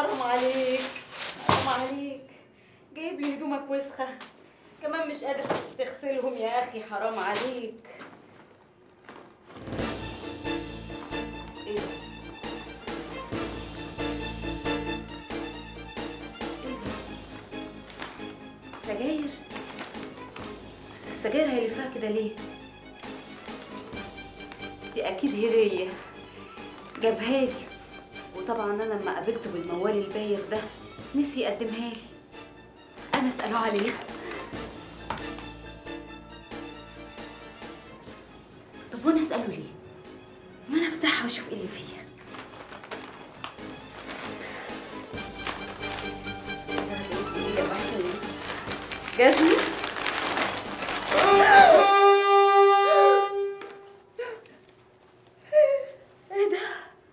حرام عليك حرام عليك جايب لي هدومك وسخة كمان مش قادر تغسلهم يا أخي حرام عليك إيه ده؟ إيه ده؟ سجاير بس السجاير هيلفها كده ليه؟ دي أكيد هدية جابها لي وطبعا انا لما قابلته بالموال البايخ ده نسي يقدمها لي انا اساله عليها طب وانا اساله ليه ما انا افتحها واشوف ايه اللي فيها جزمة ايه ده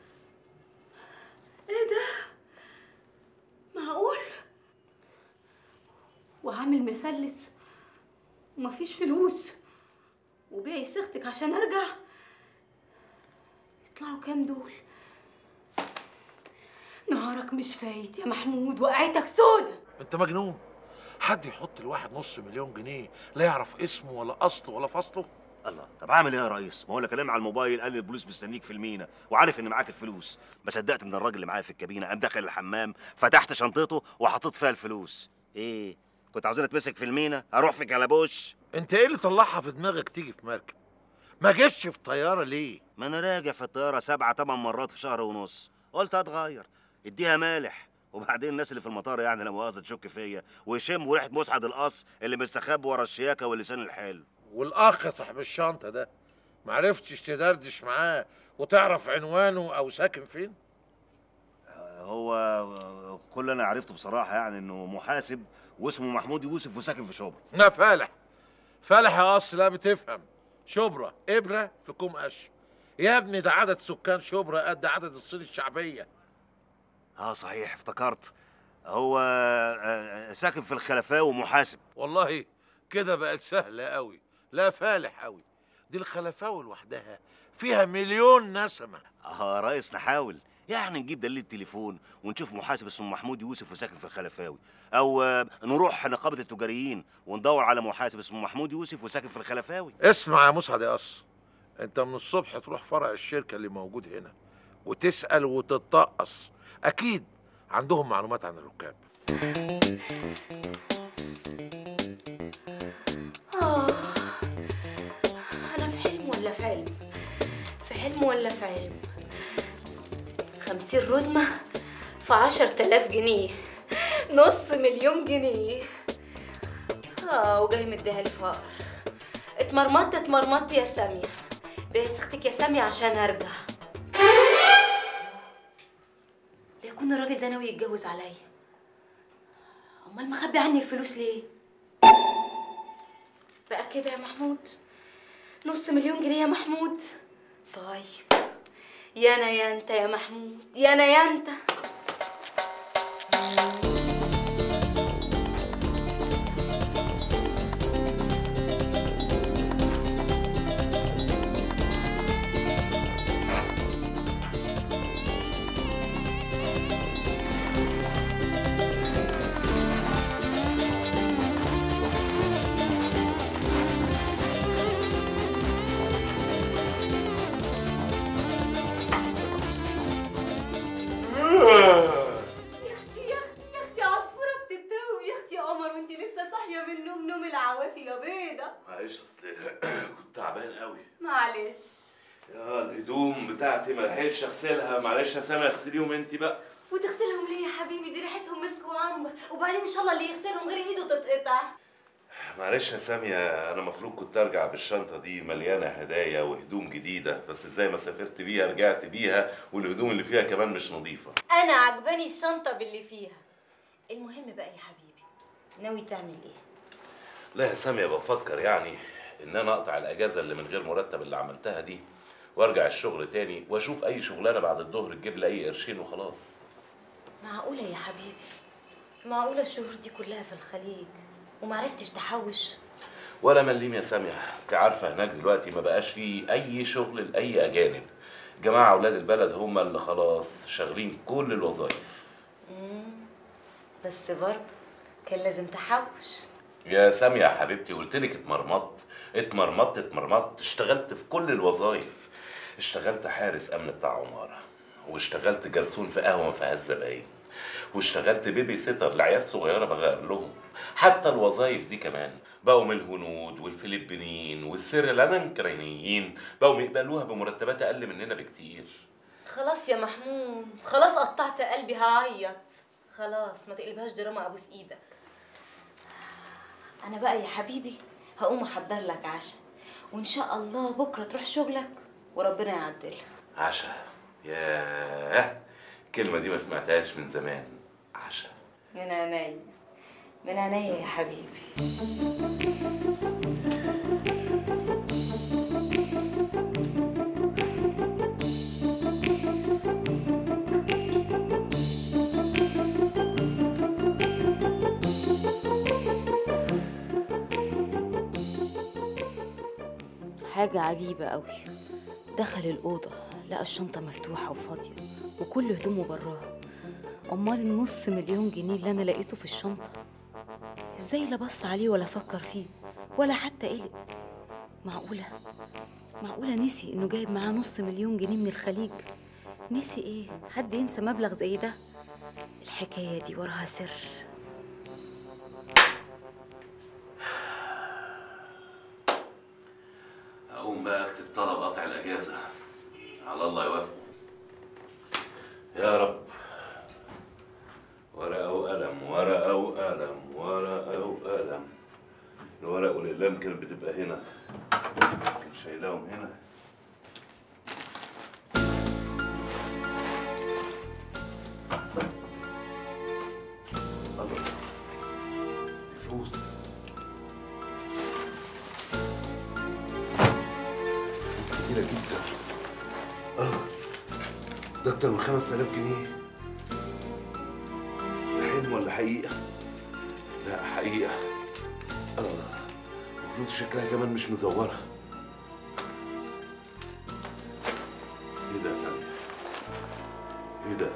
ايه ده معقول وعامل مفلس ومفيش فلوس وبيعي سختك عشان ارجع يطلعوا كام دول نهارك مش فايت يا محمود وقعتك سودة انت مجنون حد يحط الواحد نص مليون جنيه لا يعرف اسمه ولا اصله ولا فصله الله طب اعمل ايه يا ريس ما هو اللي كلمني على الموبايل قال لي البوليس مستنيك في المينا وعارف ان معاك الفلوس ما صدقت ان الراجل اللي معايا في الكابينه قام دخل الحمام فتحت شنطته وحطيت فيها الفلوس ايه كنت عاوزين اتمسك في المينا اروح في كلبوش انت ايه اللي طلعها في دماغك تيجي في مركب ما جيتش في طياره ليه ما انا راجع في الطياره سبعة تمن مرات في شهر ونص قلت اتغير اديها مالح وبعدين الناس اللي في المطار يعني لا مؤاخذه تشك فيا ويشموا ريحه مسعد القص اللي مستخبي ورا الشياكه واللسان الحلو والاخ صاحب الشنطه ده معرفتش تدردش معاه وتعرف عنوانه او ساكن فين هو كل اللي انا عرفته بصراحه يعني انه محاسب واسمه محمود يوسف وساكن في شبرا لا فالح فالح يا اصل لا بتفهم شبرا ابره في كوم قش يا ابني ده عدد سكان شبرا قد عدد الصين الشعبيه اه صحيح افتكرت هو آه، ساكن في الخلفاء ومحاسب والله كده بقت سهله قوي لا فالح قوي دي الخلفاوي لوحدها فيها مليون نسمه اه يا ريس نحاول يعني نجيب دليل التليفون ونشوف محاسب اسمه محمود يوسف وساكن في الخلفاوي او آه، نروح نقابه التجاريين وندور على محاسب اسمه محمود يوسف وساكن في الخلفاوي اسمع يا مسعد يا قص انت من الصبح تروح فرع الشركه اللي موجود هنا وتسال وتتطقص اكيد عندهم معلومات عن الركاب آه أنا في حلم ولا في علم؟ في حلم ولا في علم؟ خمسين رزمة في عشر تلاف جنيه نص مليون جنيه آه وجاي مديها لي فقر اتمرمطت اتمرمطت يا سامية بيس اختك يا سامية عشان ارجع ليكون الراجل ده ناوي يتجوز عليا امال مخبي عني الفلوس ليه بقى كده يا محمود نص مليون جنيه يا محمود طيب يا انا يا انت يا محمود يا انا يا انت يا اختي يا اختي يا اختي عصفوره بتتوب يا اختي يا قمر وانت لسه صاحيه من نوم نوم العوافي يا بيضه معلش اصل كنت تعبان قوي معلش يا الهدوم بتاعتي ما لحقتش اغسلها معلش يا سامي اغسليهم انت بقى وتغسلهم ليه يا حبيبي دي ريحتهم مسك وعنبر وبعدين ان شاء الله اللي يغسلهم غير ايده تتقطع معلش يا سامية انا المفروض كنت ارجع بالشنطه دي مليانه هدايا وهدوم جديده بس ازاي ما سافرت بيها رجعت بيها والهدوم اللي فيها كمان مش نظيفه انا عجباني الشنطه باللي فيها المهم بقى يا حبيبي ناوي تعمل ايه لا يا سامية بفكر يعني ان انا اقطع الاجازه اللي من غير مرتب اللي عملتها دي وارجع الشغل تاني واشوف اي شغلانه بعد الظهر تجيب لي اي قرشين وخلاص معقوله يا حبيبي معقوله الشهور دي كلها في الخليج ومعرفتش تحوش ولا مليم يا سامية انت عارفة هناك دلوقتي ما بقاش فيه أي شغل لأي أجانب جماعة أولاد البلد هم اللي خلاص شغالين كل الوظائف بس برضه كان لازم تحوش يا سامية يا حبيبتي قلت لك اتمرمطت اتمرمطت اتمرمطت اشتغلت في كل الوظائف اشتغلت حارس امن بتاع عمارة واشتغلت جرسون في قهوة ما فيهاش زباين واشتغلت بيبي سيتر لعيال صغيرة بغير لهم حتى الوظائف دي كمان بقوا من الهنود والفلبينيين والسريلانكرينيين بقوا يقبلوها بمرتبات اقل مننا بكتير خلاص يا محمود خلاص قطعت قلبي هعيط خلاص ما تقلبهاش دراما ابوس ايدك انا بقى يا حبيبي هقوم احضر لك عشاء وان شاء الله بكره تروح شغلك وربنا يعدلها عشاء ياه الكلمة دي ما سمعتهاش من زمان عشاء من عينيا من عينيا يا حبيبي حاجة عجيبة قوي دخل الأوضة لقى الشنطة مفتوحة وفاضية وكل هدومه براها أمال النص مليون جنيه اللي أنا لقيته في الشنطة إزاي لا بص عليه ولا فكر فيه ولا حتى قلق معقولة معقولة نسي إنه جايب معاه نص مليون جنيه من الخليج نسي إيه حد ينسى مبلغ زي ده الحكاية دي وراها سر اقوم بقى اكتب طلب قطع الاجازه على الله يوافقه يا رب ورقه وقلم ورقه وقلم ورقه وقلم الورق والاقلام كانت بتبقى هنا كنت شايلاهم هنا الله دي فلوس فلوس كتيرة جدا الله ده أكتر من 5000 جنيه ده حلم ولا حقيقة؟ لا حقيقة الله وفلوس شكلها كمان مش مزورة ايه ده يا سامي؟ ايه ده؟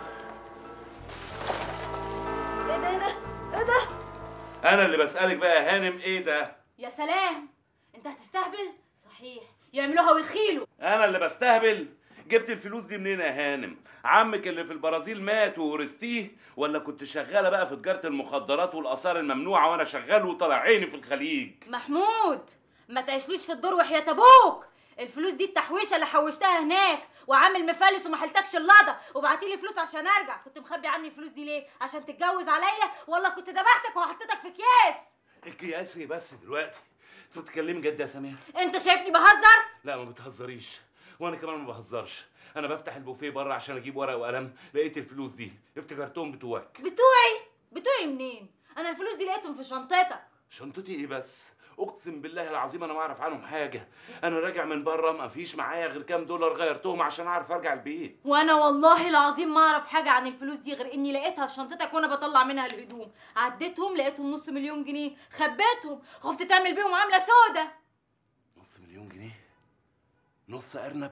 إيه ده إيه ده إيه ده أنا اللي بسألك بقى يا هانم ايه ده؟ يا سلام انت هتستهبل صحيح يعملوها ويخيلوا انا اللي بستهبل جبت الفلوس دي منين يا هانم عمك اللي في البرازيل مات وورثتيه ولا كنت شغاله بقى في تجاره المخدرات والاثار الممنوعه وانا شغال وطالع عيني في الخليج محمود ما تعيشليش في الدور وحياة ابوك الفلوس دي التحويشه اللي حوشتها هناك وعامل مفلس وما حلتكش اللقطه وبعتيلي فلوس عشان ارجع كنت مخبي عني الفلوس دي ليه عشان تتجوز عليا ولا كنت ذبحتك وحطيتك في اكياس القياس ايه بس دلوقتي انت بتتكلمي جد يا سمير انت شايفني بهزر لا ما بتهزريش وانا كمان ما بهزرش انا بفتح البوفيه بره عشان اجيب ورق وقلم لقيت الفلوس دي افتكرتهم بتوعك بتوعي بتوعي منين انا الفلوس دي لقيتهم في شنطتك شنطتي ايه بس اقسم بالله العظيم انا ما اعرف عنهم حاجه انا راجع من بره ما فيش معايا غير كام دولار غيرتهم عشان اعرف ارجع البيت وانا والله العظيم ما اعرف حاجه عن الفلوس دي غير اني لقيتها في شنطتك وانا بطلع منها الهدوم عديتهم لقيتهم نص مليون جنيه خبيتهم خفت تعمل بيهم عامله سودا نص مليون جنيه نص ارنب